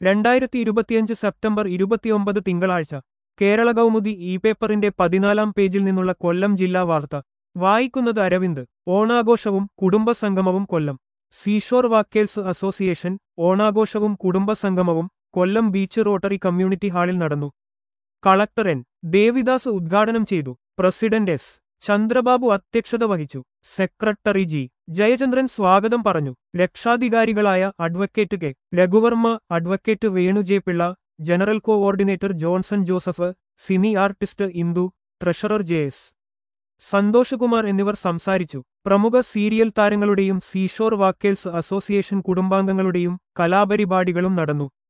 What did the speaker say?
രണ്ടായിരത്തി ഇരുപത്തിയഞ്ച് സെപ്റ്റംബർ ഇരുപത്തിയൊമ്പത് തിങ്കളാഴ്ച കേരള കൗമുദി ഇ പേപ്പറിന്റെ പതിനാലാം പേജിൽ നിന്നുള്ള കൊല്ലം ജില്ലാ വാർത്ത വായിക്കുന്നത് അരവിന്ദ് ഓണാഘോഷവും കുടുംബസംഗമവും കൊല്ലം സീഷോർ വാക്കേൽസ് അസോസിയേഷൻ ഓണാഘോഷവും കുടുംബസംഗമവും കൊല്ലം ബീച്ച് റോട്ടറി കമ്മ്യൂണിറ്റി ഹാളിൽ നടന്നു കളക്ടർ എൻ ദേവിദാസ് ഉദ്ഘാടനം ചെയ്തു പ്രസിഡന്റ് എസ് ചന്ദ്രബാബു അധ്യക്ഷത വഹിച്ചു സെക്രട്ടറി ജി ജയചന്ദ്രൻ സ്വാഗതം പറഞ്ഞു രക്ഷാധികാരികളായ advocate K Raghuvarma advocate Venu J Pillai general coordinator Johnson Joseph cine artist Indu treasurer J S Santhoshkumar എന്നിവർ സംസാരിച്ചു പ്രമുഖ സീരിയൽ താരങ്ങളുടെയും സീഷോർ വാക്കേൽസ് അസോസിയേഷൻ കുടുംബാംഗങ്ങളുടെയും കലാപരിപാടികളും നടന്നു